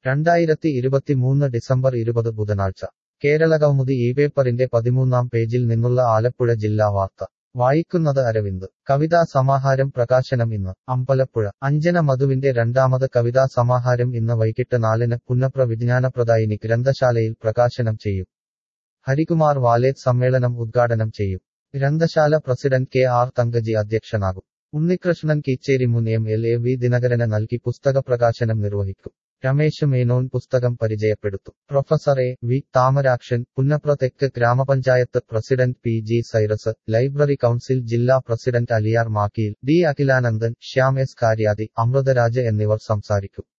രണ്ടായിരത്തി ഇരുപത്തിമൂന്ന് ഡിസംബർ ഇരുപത് ബുധനാഴ്ച കേരളകൗമുദി ഈ പേപ്പറിന്റെ പതിമൂന്നാം പേജിൽ നിന്നുള്ള ആലപ്പുഴ ജില്ലാ വാർത്ത വായിക്കുന്നത് അരവിന്ദ് കവിതാ സമാഹാരം പ്രകാശനം ഇന്ന് അമ്പലപ്പുഴ അഞ്ജന മധുവിന്റെ രണ്ടാമത് കവിതാ സമാഹാരം ഇന്ന് വൈകിട്ട് നാലിന് പുന്നപ്ര വിജ്ഞാനപ്രദായിനി ഗ്രന്ഥശാലയിൽ പ്രകാശനം ചെയ്യും ഹരികുമാർ വാലേത് സമ്മേളനം ഉദ്ഘാടനം ചെയ്യും ഗ്രന്ഥശാല പ്രസിഡന്റ് കെ ആർ തങ്കജി അധ്യക്ഷനാകും ഉണ്ണികൃഷ്ണൻ കീച്ചേരി മുൻ എം എൽ എ വി ദിനകരന് നൽകി പുസ്തക പ്രകാശനം നിർവഹിക്കും രമേശ് മേനോൻ പുസ്തകം പരിചയപ്പെടുത്തും professor A V Thamarakshan Punnapra തെക്ക് ഗ്രാമപഞ്ചായത്ത് president P G Cyrus library council ജില്ലാ president Aliyar Makkiyil D Akhilanandan Shyam S Karyathi Amrutharaj എന്നിവർ സംസാരിക്കും